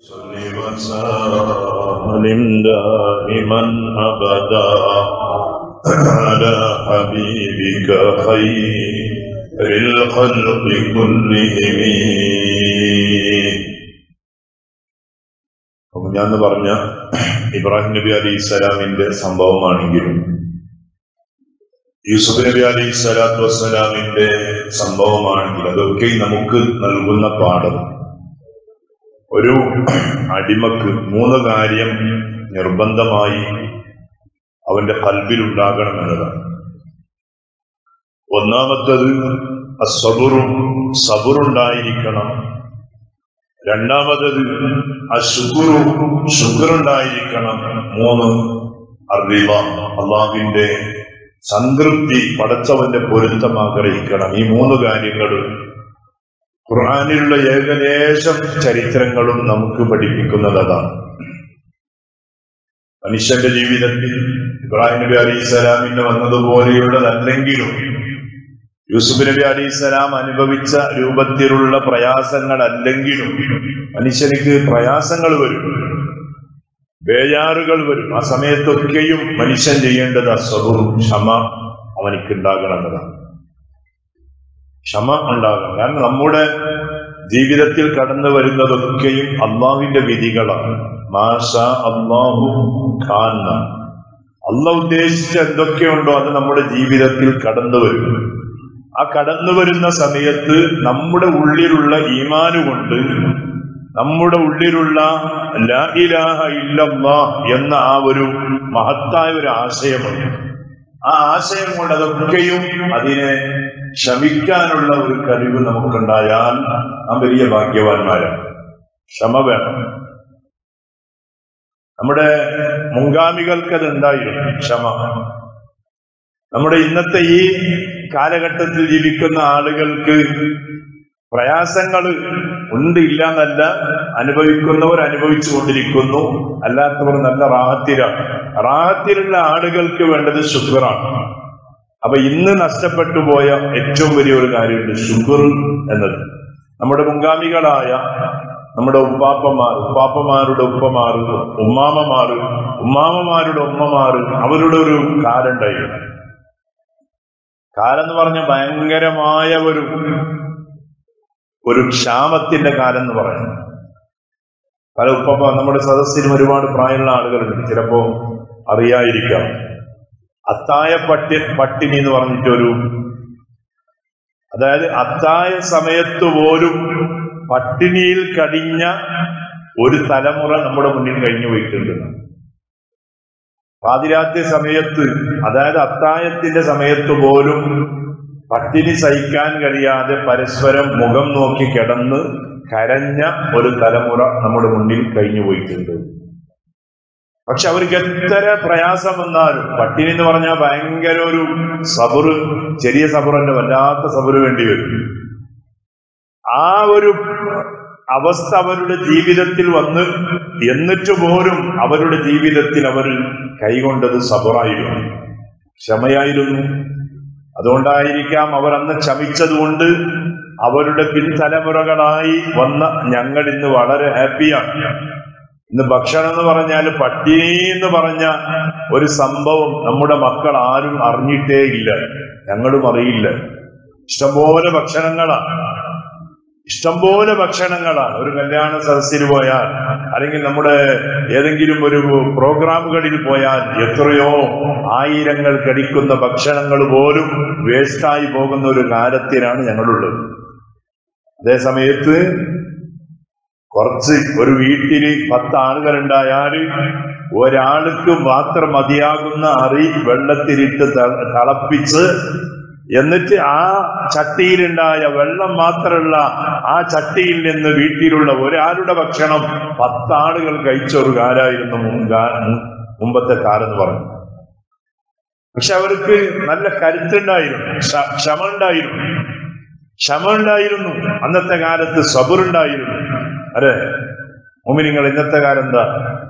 صل وسلم دائما ابدا على حبيبك خير الخلق كلهم അപ്പൊ ഞാൻ പറഞ്ഞ ഇബ്രാഹിം നബി അലൈഹി സ്വലാമിന്റെ സംഭവമാണെങ്കിലും യൂസുഫ് നബി അലൈഹി സ്വലാത്തു വസ്സലാമിന്റെ സംഭവമാണെങ്കിൽ അതൊക്കെ നമുക്ക് നൽകുന്ന പാഠം ഒരു അടിമക്ക് മൂന്ന് കാര്യം നിർബന്ധമായി അവന്റെ കൽബിൽ ഉണ്ടാകണം എന്നതാണ് ഒന്നാമത്തത് അസബുറും സബുറുണ്ടായിരിക്കണം രണ്ടാമത്തത് അശുക്കുറു ശുക്രുണ്ടായിരിക്കണം മൂന്ന് അറിവ അള്ളാഹുവിന്റെ സംതൃപ്തി പടച്ചവന്റെ പൊരുത്തം ആഗ്രഹിക്കണം ഈ മൂന്ന് കാര്യങ്ങൾ ഖുർആാനിലുള്ള ഏകദേശം ചരിത്രങ്ങളും നമുക്ക് പഠിപ്പിക്കുന്നത് അതാണ് മനുഷ്യന്റെ ജീവിതത്തിൽ ഇബ്രാഹിം നബി അലി ഇസ്ലാമിന് വന്നതുപോലെയുള്ളതല്ലെങ്കിലും യൂസുഫ് നബി അലി ഇസ്ലാം അനുഭവിച്ച രൂപത്തിലുള്ള പ്രയാസങ്ങളല്ലെങ്കിലും മനുഷ്യനിക്ക് പ്രയാസങ്ങൾ വരും ബേജാറുകൾ വരും ആ സമയത്തൊക്കെയും മനുഷ്യൻ ചെയ്യേണ്ടത് അസ്വറും ക്ഷമ അവനിക്ക് ഉണ്ടാകണം എന്നതാണ് ക്ഷമ ഉണ്ടാകണം കാരണം നമ്മുടെ ജീവിതത്തിൽ കടന്നു വരുന്നതൊക്കെയും അള്ളാഹുവിന്റെ വിധികളാണ് മാഷ അള്ളാഹു ഖാൻ അള്ള ഉദ്ദേശിച്ച എന്തൊക്കെയുണ്ടോ അത് നമ്മുടെ ജീവിതത്തിൽ കടന്നു വരും ആ കടന്നു വരുന്ന സമയത്ത് നമ്മുടെ ഉള്ളിലുള്ള ഈമാന് കൊണ്ട് നമ്മുടെ ഉള്ളിലുള്ള ലാ ഇലാഹ ഇല്ലല്ലാ എന്ന ആ ഒരു മഹത്തായ ഒരു ആശയമുണ്ട് ആ ആശയം കൊണ്ട് അതൊക്കെയും അതിനെ ക്ഷമിക്കാനുള്ള ഒരു കഴിവ് നമുക്കുണ്ടായാൽ നാം വലിയ ഭാഗ്യവാന്മാരാണ് ക്ഷമ വേണം നമ്മുടെ മുൻഗാമികൾക്ക് അത് ഉണ്ടായിരുന്നു ക്ഷമ നമ്മുടെ ഇന്നത്തെ ഈ കാലഘട്ടത്തിൽ ജീവിക്കുന്ന ആളുകൾക്ക് പ്രയാസങ്ങൾ ഉണ്ട് ഇല്ല എന്നല്ല അനുഭവിക്കുന്നവർ അനുഭവിച്ചു കൊണ്ടിരിക്കുന്നു അല്ലാത്തവർ നല്ല റാഹത്തിലാണ് റാഹത്തിലുള്ള ആളുകൾക്ക് വേണ്ടത് ശുക്റാണ് അപ്പൊ ഇന്ന് നഷ്ടപ്പെട്ടു പോയ ഏറ്റവും വലിയ ഒരു കാര്യമുണ്ട് ഷുഗർ എന്നത് നമ്മുടെ മുൻഗാമികളായ നമ്മുടെ ഉപ്പാപ്പമാർ ഉപ്പാപ്പമാരുടെ ഉപ്പമാർ ഉമ്മാമമാർ ഉമ്മാമമാരുടെ ഉമ്മമാർ അവരുടെ ഒരു കാലുണ്ടായിരുന്നു കാലം എന്ന് പറഞ്ഞ ഭയങ്കരമായ ഒരു ഒരു ക്ഷാമത്തിന്റെ കാലം എന്ന് പറയുന്നു പല ഉപ്പ നമ്മുടെ സദസ്സിലും ഒരുപാട് പ്രായമുള്ള ആളുകളുണ്ട് ചിലപ്പോ അറിയാതിരിക്കാം അത്തായ പട്ടി പട്ടിണി എന്ന് പറഞ്ഞിട്ടൊരു അതായത് അത്തായ സമയത്ത് പോലും പട്ടിണിയിൽ കടിഞ്ഞ ഒരു തലമുറ നമ്മുടെ മുന്നിൽ കഴിഞ്ഞു പോയിട്ടുണ്ട് പാതിരാത്രി സമയത്ത് അതായത് അത്തായത്തിന്റെ സമയത്ത് പോലും പട്ടിണി സഹിക്കാൻ കഴിയാതെ പരസ്പരം മുഖം നോക്കി കിടന്ന് കരഞ്ഞ ഒരു തലമുറ നമ്മുടെ മുന്നിൽ കഴിഞ്ഞു പോയിട്ടുണ്ട് പക്ഷെ അവർക്ക് എത്ര പ്രയാസം വന്നാലും പട്ടിണി എന്ന് പറഞ്ഞാൽ ഭയങ്കര ഒരു സബറ് ചെറിയ സബറല്ല വല്ലാത്ത സബറ് വേണ്ടി വരും ആ ഒരു അവസ്ഥ അവരുടെ ജീവിതത്തിൽ വന്ന് എന്നിട്ട് പോലും അവരുടെ ജീവിതത്തിൽ അവർ കൈകൊണ്ടത് സബറായിരുന്നു ക്ഷമയായിരുന്നു അതുകൊണ്ടായിരിക്കാം അവർ അന്ന് ക്ഷമിച്ചതുകൊണ്ട് അവരുടെ പിൻതലമുറകളായി വന്ന ഞങ്ങൾ ഇന്ന് വളരെ ഹാപ്പിയാണ് ഇന്ന് ഭക്ഷണം എന്ന് പറഞ്ഞാൽ പട്ടിണി എന്ന് പറഞ്ഞ ഒരു സംഭവം നമ്മുടെ മക്കൾ ആരും അറിഞ്ഞിട്ടേ ഇല്ല ഞങ്ങളും അറിയില്ല ഇഷ്ടംപോലെ ഭക്ഷണങ്ങളാണ് ഇഷ്ടംപോലെ ഭക്ഷണങ്ങളാണ് ഒരു കല്യാണ സദസ്സിൽ പോയാൽ അല്ലെങ്കിൽ നമ്മുടെ ഏതെങ്കിലും ഒരു പ്രോഗ്രാമുകളിൽ പോയാൽ എത്രയോ ആയിരങ്ങൾ കടിക്കുന്ന ഭക്ഷണങ്ങൾ പോലും വേസ്റ്റായി പോകുന്ന ഒരു കാലത്തിലാണ് ഞങ്ങളുള്ളത് അതേ സമയത്ത് കുറച്ച് ഒരു വീട്ടില് പത്ത് ആളുകളുണ്ടായാൽ ഒരാൾക്ക് മാത്രം മതിയാകുന്ന അറി വെള്ളത്തിലിട്ട് തിളപ്പിച്ച് എന്നിട്ട് ആ ചട്ടിയിലുണ്ടായ വെള്ളം മാത്രമുള്ള ആ ചട്ടിയിൽ നിന്ന് വീട്ടിലുള്ള ഒരാളുടെ ഭക്ഷണം പത്താളുകൾ കഴിച്ച ഒരു കാലായിരുന്നു മുമ്പത്തെ കാലം എന്ന് പറഞ്ഞു പക്ഷെ അവർക്ക് നല്ല കരുത്തുണ്ടായിരുന്നു ക്ഷമ ഉണ്ടായിരുന്നു ക്ഷമ ഉണ്ടായിരുന്നു അന്നത്തെ കാലത്ത് സബുറുണ്ടായിരുന്നു അതെ മുമിനിങ്ങൾ ഇന്നത്തെ കാലം എന്താ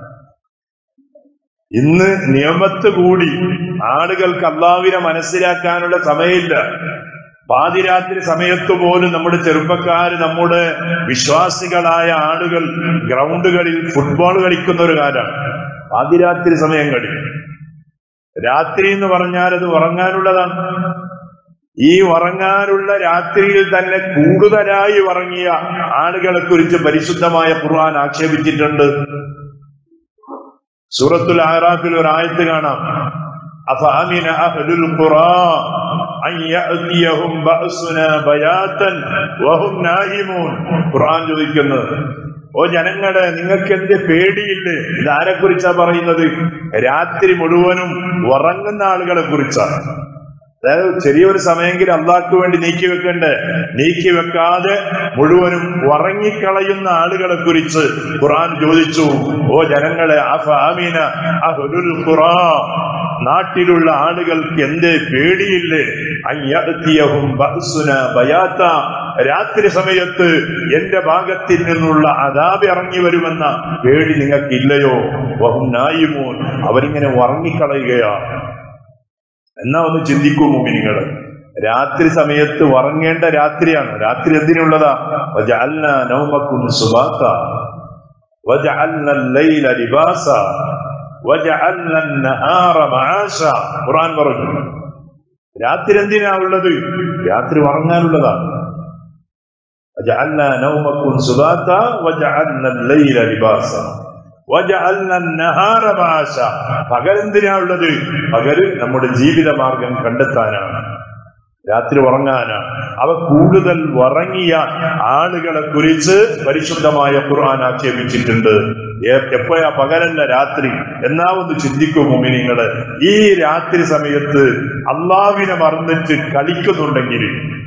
ഇന്ന് നിയമത്ത് കൂടി ആളുകൾക്ക് അള്ളാവിനെ മനസ്സിലാക്കാനുള്ള സമയമില്ല പാതിരാത്രി സമയത്ത് പോലും നമ്മുടെ ചെറുപ്പക്കാര് നമ്മുടെ വിശ്വാസികളായ ആളുകൾ ഗ്രൗണ്ടുകളിൽ ഫുട്ബോൾ കളിക്കുന്ന ഒരു കാലമാണ് പാതിരാത്രി സമയങ്ങളിൽ രാത്രി എന്ന് പറഞ്ഞാൽ അത് ഉറങ്ങാനുള്ളതാണ് ഈ ഉറങ്ങാനുള്ള രാത്രിയിൽ തന്നെ കൂടുതലായി ഉറങ്ങിയ ആളുകളെ കുറിച്ച് പരിശുദ്ധമായ ഖുർആൻ ആക്ഷേപിച്ചിട്ടുണ്ട് സൂറത്തുൽ ആറാഫിൽ ഒരു ആയത്ത് കാണാം അഫഅമിന അഹ്ലുൽ ഖുറാ അൻ യഅതിയഹും ബഅസുനാ ബയാതൻ വഹും നായിമൂൻ ഖുർആൻ ചോദിക്കുന്നത് ഓ ജനങ്ങളെ നിങ്ങൾക്ക് എന്ത് പേടിയില്ലേ ഇതാരെ കുറിച്ചാ പറയുന്നത് രാത്രി മുഴുവനും ഉറങ്ങുന്ന ആളുകളെ കുറിച്ചാണ് അതായത് ചെറിയൊരു സമയമെങ്കിലും അള്ളാഹ്ക്ക് വേണ്ടി നീക്കി വെക്കണ്ടേ നീക്കി വെക്കാതെ മുഴുവനും ഉറങ്ങിക്കളയുന്ന ആളുകളെ കുറിച്ച് ഖുറാൻ ചോദിച്ചു ഓ ജനങ്ങളെ അഫഅമിന അഹ്ലുൽ ഖുറാ നാട്ടിലുള്ള ആളുകൾക്ക് എന്തേ പേടിയില്ലേ അയ്യഅതിയഹും ബഅസുന ബയാത്ത രാത്രി സമയത്ത് എന്റെ ഭാഗത്തിൽ നിന്നുള്ള അതാപ് ഇറങ്ങി വരുമെന്ന പേടി നിങ്ങൾക്കില്ലയോ വഹും നായിമൂൻ അവരിങ്ങനെ ഉറങ്ങിക്കളയുകയാണ് എന്നാ ഒന്ന് ചിന്തിക്കൂ മുമിനിങ്ങള് രാത്രി സമയത്ത് ഉറങ്ങേണ്ട രാത്രിയാണ് രാത്രി എന്തിനുള്ളതാ വജഅൽന നൗമക്കും സുബാത്ത വജഅൽന ലൈല ലിബാസ വജഅൽന നഹാറ മആശ ഖുർആൻ പറഞ്ഞു രാത്രി എന്തിനാ ഉള്ളത് രാത്രി ഉറങ്ങാനുള്ളതാണ് وجعلنا نومكم سباتا وجعلنا الليل لباسا وجعلنا النهار معاشا പകൽ എന്തിനാ ഉള്ളത് പകല് നമ്മുടെ ജീവിത മാർഗം കണ്ടെത്താനാണ് രാത്രി ഉറങ്ങാനാണ് അവ കൂടുതൽ ഉറങ്ങിയ ആളുകളെ കുറിച്ച് പരിശുദ്ധമായ ഖുർആൻ ആക്ഷേപിച്ചിട്ടുണ്ട് എ- എപ്പോഴാ പകലല്ല രാത്രി എന്നാ ഒന്ന് ചിന്തിക്കൂ മുമിനിങ്ങള് ഈ രാത്രി സമയത്ത് അള്ളാവിനെ മറന്നിട്ട് കളിക്കുന്നുണ്ടെങ്കിൽ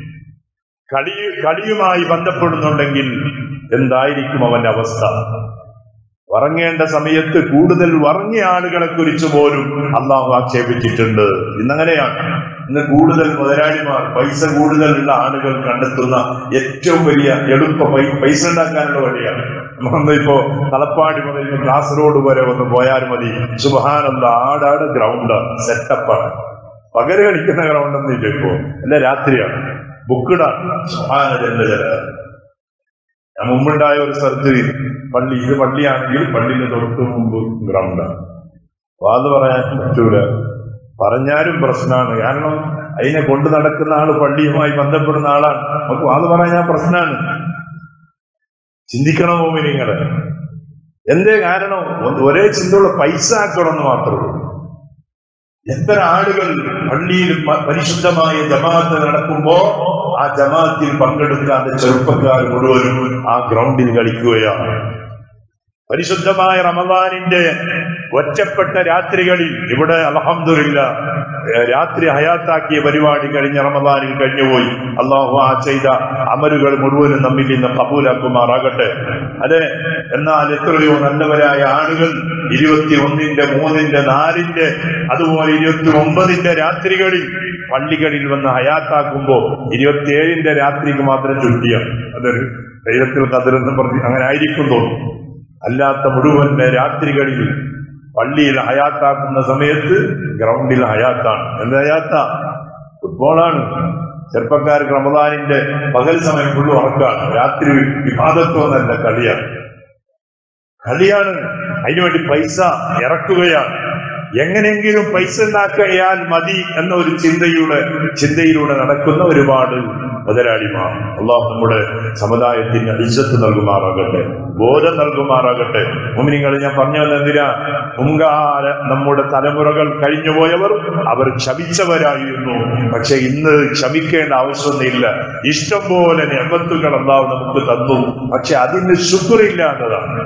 കളി കളിയുമായി ബന്ധപ്പെടുന്നുണ്ടെങ്കിൽ എന്തായിരിക്കും അവന്റെ അവസ്ഥ ഉറങ്ങേണ്ട സമയത്ത് കൂടുതൽ ഉറങ്ങിയ ആളുകളെ കുറിച്ച് പോലും അള്ളാഹു ആക്ഷേപിച്ചിട്ടുണ്ട് ഇന്നങ്ങനെയാണ് ഇന്ന് കൂടുതൽ മുതലാളിമാർ പൈസ കൂടുതലുള്ള ആളുകൾ കണ്ടെത്തുന്ന ഏറ്റവും വലിയ എളുപ്പ പൈ- പൈസ ഉണ്ടാക്കാനുള്ള വഴിയാണ് നമ്മളൊന്ന് ഇപ്പോ തലപ്പാടി മുതൽ കാസർഗോഡ് വരെ ഒന്ന് പോയാൽ മതി സുബഹാനന്ദ ആടാട് ഗ്രൗണ്ട് സെറ്റപ്പാണ് പകല് കളിക്കുന്ന ഗ്രൗണ്ട് ഒന്നും ഇല്ല ഇപ്പോ അല്ല രാത്രിയാണ് ബുക്കിടാണ് സുബഹാന ജല്ല ജല ഞാൻ മുമ്പുണ്ടായ ഒരു സ്ഥലത്ത് പള്ളി ഇത് പള്ളിയാണെങ്കിൽ പള്ളിയുടെ തൊട്ട് മുമ്പ് ഗ്രൗണ്ടാണ് വാത് പറയാൻ പറ്റൂല പറഞ്ഞാലും പ്രശ്നമാണ് കാരണം അതിനെ കൊണ്ടു നടക്കുന്ന ആള് പള്ളിയുമായി ബന്ധപ്പെടുന്ന ആളാണ് നമുക്ക് വാത് പറയാൻ പ്രശ്നമാണ് ചിന്തിക്കണമോ നിങ്ങളെ എന്തേ കാരണം ഒന്ന് ഒരേ ചിന്തയുള്ള പൈസ ആക്കണമെന്ന് മാത്രമേ ഉള്ളൂ എത്ര ആളുകൾ പള്ളിയിൽ പ- പരിശുദ്ധമായ ജമാഅത്ത് നടക്കുമ്പോ ആ ജമാഅത്തിൽ പങ്കെടുക്കാത്ത ചെറുപ്പക്കാർ മുഴുവനും ആ ഗ്രൗണ്ടിൽ കളിക്കുകയാണ് പരിശുദ്ധമായ റമദാനിന്റെ ഒറ്റപ്പെട്ട രാത്രികളിൽ ഇവിടെ അലഹമില്ല രാത്രി ഹയാത്താക്കിയ പരിപാടി കഴിഞ്ഞ റമദാനിൽ കഴിഞ്ഞുപോയി അള്ളാഹു ആ ചെയ്ത അമലുകൾ മുഴുവനും നമ്മിൽ നിന്ന് കബൂലാക്കുമാറാകട്ടെ അതെ എന്നാൽ എത്രയോ നല്ലവരായ ആളുകൾ ഇരുപത്തി ഒന്നിന്റെ മൂന്നിന്റെ നാലിന്റെ അതുപോലെ ഇരുപത്തി ഒമ്പതിന്റെ രാത്രികളിൽ പള്ളികളിൽ വന്ന് ഹയാത്താക്കുമ്പോ ഇരുപത്തിയേഴിന്റെ രാത്രിക്ക് മാത്രം ചുറ്റിയാണ് അതൊരു ദൈവത്തിൽ കതിരെന്ന് പറഞ്ഞ് അങ്ങനെ ആയിരിക്കും തോന്നും അല്ലാത്ത മുഴുവൻ രാത്രികളിൽ പള്ളിയിൽ ഹയാത്താക്കുന്ന സമയത്ത് ഗ്രൗണ്ടിൽ ഹയാത്താണ് എന്ത് ഹയാത്ത ഫുട്ബോളാണ് ചെറുപ്പക്കാർക്ക് റമദാനിന്റെ പകൽ സമയം ഫുള്ള് ഉറക്കാണ് രാത്രി വിവാദത്വമല്ല കളിയാണ് കളിയാണ് അതിനുവേണ്ടി പൈസ ഇറക്കുകയാണ് എങ്ങനെയെങ്കിലും പൈസ ഉണ്ടാക്കിയാൽ മതി എന്ന ഒരു ചിന്തയുടെ ചിന്തയിലൂടെ നടക്കുന്ന ഒരുപാട് മുതലാളിമാർ അള്ളാഹു നമ്മുടെ സമുദായത്തിന് ഇജ്ജത്ത് നൽകുമാറാകട്ടെ ബോധം നൽകുമാറാകട്ടെ മുമ്പിനിങ്ങൾ ഞാൻ പറഞ്ഞു എന്തിനാ മുൻകാല നമ്മുടെ തലമുറകൾ കഴിഞ്ഞുപോയവർ അവർ ക്ഷമിച്ചവരായിരുന്നു പക്ഷെ ഇന്ന് ക്ഷമിക്കേണ്ട ആവശ്യമൊന്നുമില്ല ഇഷ്ടം പോലെ നെമത്തുകൾ അള്ളാഹു നമുക്ക് തന്നു പക്ഷെ അതിന് ശുക്രില്ല എന്നതാണ്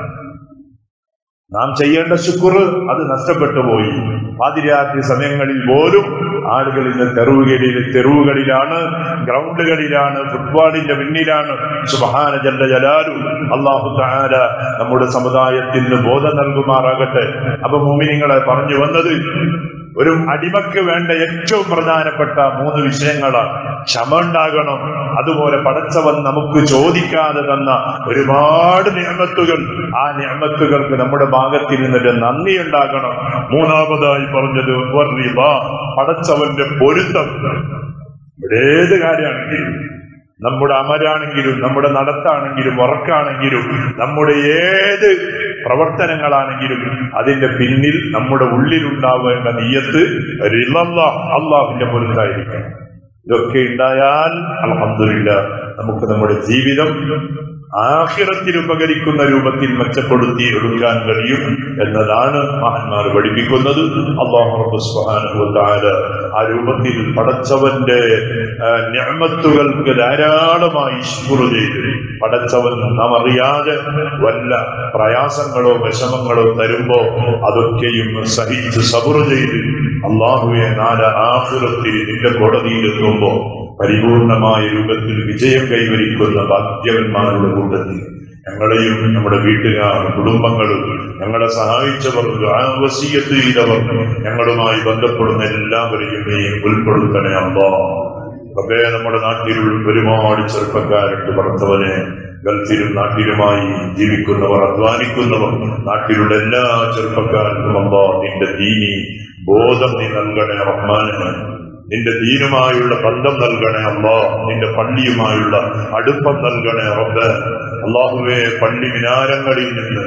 നാം ചെയ്യേണ്ട ശുക്ർ അത് നഷ്ടപ്പെട്ടു പോയി പാതിരാത്രി സമയങ്ങളിൽ പോലും ആളുകൾ ഇന്ന് തെരുവുകളിൽ തെരുവുകളിലാണ് ഗ്രൗണ്ടുകളിലാണ് ഫുട്ബോളിന്റെ പിന്നിലാണ് സുബഹാന ജല്ല ജലാലു അള്ളാഹു താര നമ്മുടെ സമുദായത്തിന് ബോധം നൽകുമാറാകട്ടെ അപ്പൊ മുമിനിങ്ങളെ പറഞ്ഞു വന്നത് ഒരു അടിമക്ക് വേണ്ട ഏറ്റവും പ്രധാനപ്പെട്ട മൂന്ന് വിഷയങ്ങളാണ് ക്ഷമ ഉണ്ടാകണം അതുപോലെ പടച്ചവൻ നമുക്ക് ചോദിക്കാതെ തന്ന ഒരുപാട് നിയമത്തുകൾ ആ നിയമത്തുകൾക്ക് നമ്മുടെ ഭാഗത്തിൽ നിന്നൊരു നന്ദി ഉണ്ടാകണം മൂന്നാമതായി പറഞ്ഞത് വറിബ, പടച്ചവന്റെ പൊരുത്തം ഇവിടെ ഏത് കാര്യമാണെങ്കിലും നമ്മുടെ അമരാണെങ്കിലും നമ്മുടെ നടത്താണെങ്കിലും ഉറക്കാണെങ്കിലും നമ്മുടെ ഏത് പ്രവർത്തനങ്ങളാണെങ്കിലും അതിന്റെ പിന്നിൽ നമ്മുടെ ഉള്ളിലുണ്ടാവേണ്ട നീയത്ത് റിളല്ല അള്ളാഹുവിന്റെ പൊരുത്തായിരിക്കണം ഇതൊക്കെ ഉണ്ടായാൽ അലഹമില്ല നമുക്ക് നമ്മുടെ ജീവിതം ആഹിറത്തിൽ ഉപകരിക്കുന്ന രൂപത്തിൽ മെച്ചപ്പെടുത്തി എടുക്കാൻ കഴിയും എന്നതാണ് മഹാന്മാർ പഠിപ്പിക്കുന്നത് അള്ളാഹുബാനുവത്താല് ആ രൂപത്തിൽ പടച്ചവന്റെ ഞാമത്തുകൾക്ക് ധാരാളമായി ശുക്രു ചെയ്ത് പടച്ചവൻ നാം അറിയാതെ വല്ല പ്രയാസങ്ങളോ വിഷമങ്ങളോ തരുമ്പോ അതൊക്കെയും സഹിച്ച് സബുറ ചെയ്ത് അള്ളാഹുവെ നാല് ആഹുരത്തിൽ നിന്റെ കോടതിയിലെത്തുമ്പോ പരിപൂർണമായ രൂപത്തിൽ വിജയം കൈവരിക്കുന്ന ഭാഗ്യവന്മാരുടെ കൂട്ടത്തിൽ ഞങ്ങളെയും നമ്മുടെ വീട്ടുകാർ കുടുംബങ്ങളും ഞങ്ങളെ സഹായിച്ചവർ വസീയത്ത് ചെയ്തവർ ഞങ്ങളുമായി ബന്ധപ്പെടുന്ന എല്ലാവരെയും നീ ഉൾപ്പെടുത്തണേ അല്ലോ റബ്ബേ നമ്മുടെ നാട്ടിൽ ഒരുപാട് ചെറുപ്പക്കാരുണ്ട് ഭർത്തവനെ ഗൾഫിലും നാട്ടിലുമായി ജീവിക്കുന്നവർ അധ്വാനിക്കുന്നവർ നാട്ടിലുള്ള എല്ലാ ചെറുപ്പക്കാർക്കും അല്ലോ നിന്റെ ദീനി ബോധം നീ നൽകണേ റഹ്മാനെ നിന്റെ ദീനുമായുള്ള ബന്ധം നൽകണേ അള്ളാ നിന്റെ പള്ളിയുമായുള്ള അടുപ്പം നൽകണേ റബ്ബ് അള്ളാഹുവെ പള്ളി മിനാരങ്ങളിൽ നിന്ന്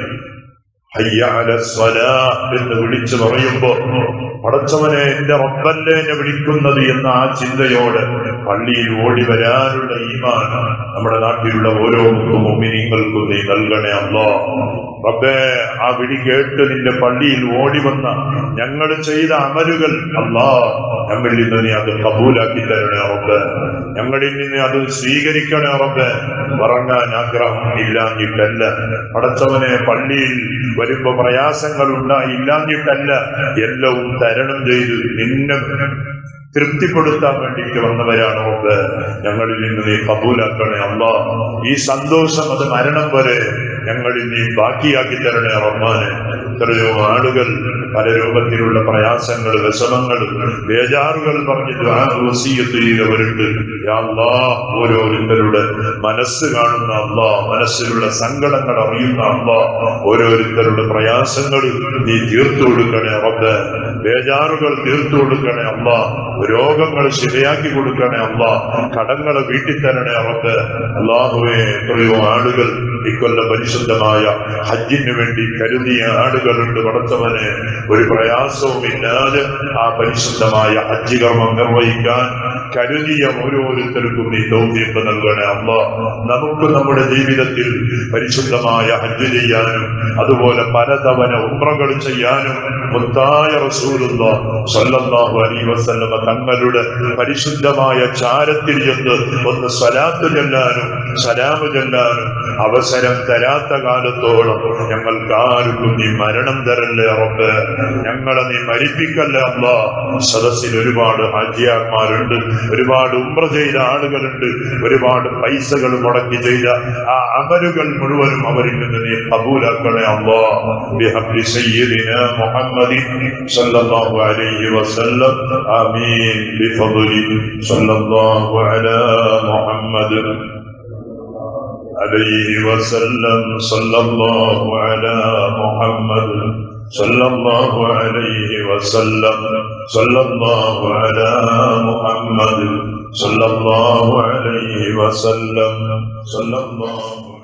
ഹയ്യ അല സ്വലാ എന്ന് വിളിച്ചു പറയുമ്പോ പടച്ചവനെ എന്റെ റബ്ബല്ലേ എന്നെ വിളിക്കുന്നത് എന്ന ആ ചിന്തയോട് പള്ളിയിൽ ഓടി വരാനുള്ള ഈമാൻ നമ്മുടെ നാട്ടിലുള്ള ഓരോ മുമ്മിനിങ്ങൾക്കും നീ നൽകണേ അല്ലോ റബ്ബേ ആ വിളി കേട്ട് നിന്റെ പള്ളിയിൽ ഓടി വന്ന ഞങ്ങൾ ചെയ്ത അമലുകൾ അല്ലാ ഞങ്ങളിൽ നിന്ന് നീ അത് കബൂലാക്കി തരണേ റബ്ബ് ഞങ്ങളിൽ നിന്ന് അത് സ്വീകരിക്കണേ റബ്ബ് ഉറങ്ങാൻ ആഗ്രഹം ഇല്ലാഞ്ഞിട്ടല്ല പടച്ചവനെ പള്ളിയിൽ വരുമ്പോ പ്രയാസങ്ങൾ ഉണ്ടായില്ലാഞ്ഞിട്ടല്ല എല്ലാവും തരണം ചെയ്ത് നിന്നെ തൃപ്തിപ്പെടുത്താൻ വേണ്ടിയിട്ട് വന്നവരാണ് റബ്ബ് ഞങ്ങളിൽ നിന്ന് നീ കബൂലാക്കണേ അല്ലാ ഈ സന്തോഷം അത് മരണം വരെ ഞങ്ങളിൽ നീ ബാക്കിയാക്കി തരണേ റഹ്മാനെ എത്രയോ ആളുകൾ പല രൂപത്തിലുള്ള പ്രയാസങ്ങൾ വിഷമങ്ങൾ ബേജാറുകൾ പറഞ്ഞ് വസീയത്ത് ചെയ്തവരുണ്ട് യാ അല്ലാ ഓരോരുത്തരുടെ മനസ്സ് കാണുന്ന അല്ലാ മനസ്സിലുള്ള സങ്കടങ്ങൾ അറിയുന്ന അല്ലാ ഓരോരുത്തരുടെ പ്രയാസങ്ങൾ നീ തീർത്തു കൊടുക്കണേ റബ്ബ് ബേജാറുകൾ തീർത്തു കൊടുക്കണേ അല്ല രോഗങ്ങൾ ശരിയാക്കി കൊടുക്കണേ അല്ല കടങ്ങൾ വീട്ടിൽ തരണേ റബ്ബ് അള്ളാഹുവെ എത്രയോ ആളുകൾ ഇക്കൊല്ലം പരിശുദ്ധമായ ഹജ്ജിന് വേണ്ടി കരുതിയ ആളുകളുണ്ട് പടച്ചവനെ ഒരു പ്രയാസവും ഇല്ലാതെ ആ പരിശുദ്ധമായ ഹജ്ജ് കർമ്മം നിർവഹിക്കാൻ കരുതിയ ഓരോരുത്തർക്കും നീ തൗഫീഖ് നൽകണേ അല്ല നമുക്ക് നമ്മുടെ ജീവിതത്തിൽ പരിശുദ്ധമായ ഹജ്ജ് ചെയ്യാനും അതുപോലെ പലതവണ ഉമ്രകൾ ചെയ്യാനും മുത്തായ റസൂലുള്ള സല്ലല്ലാഹു അലൈഹി വസല്ലമ തങ്ങളുടെ പരിശുദ്ധമായ ചാരത്തിൽ ചെന്ന് ഒന്ന് സ്വലാത്ത് ചെല്ലാനും സലാമ് ചെല്ലാനും അവസരം തരാത്ത കാലത്തോളം ഞങ്ങൾക്ക് ആർക്കും നീ മരണം തരല്ലേ റബ്ബ് ഞങ്ങളെ നീ മരിപ്പിക്കല്ലേ അല്ല സദസ്സിൽ ഒരുപാട് ഹാജിയാർമാരുണ്ട് ഒരുപാട് ഉമ്ര ചെയ്ത ആളുകളുണ്ട് ഒരുപാട് പൈസകൾ മുടക്കി ചെയ്ത ആ അമലുകൾ മുഴുവനും അവരിൽ നിന്ന് നീ കബൂലാക്കണേ അല്ലാ ബിഹബ്ബി സയ്യിദിന മുഹമ്മദി സല്ലല്ലാഹു അലൈഹി വസല്ലം ആമീൻ ബിഫضലി സല്ലല്ലാഹു അലാ മുഹമ്മദ് عليه وسلم صلى الله على محمد صلى الله عليه وسلم صلى الله على محمد صلى الله عليه وسلم صلى الله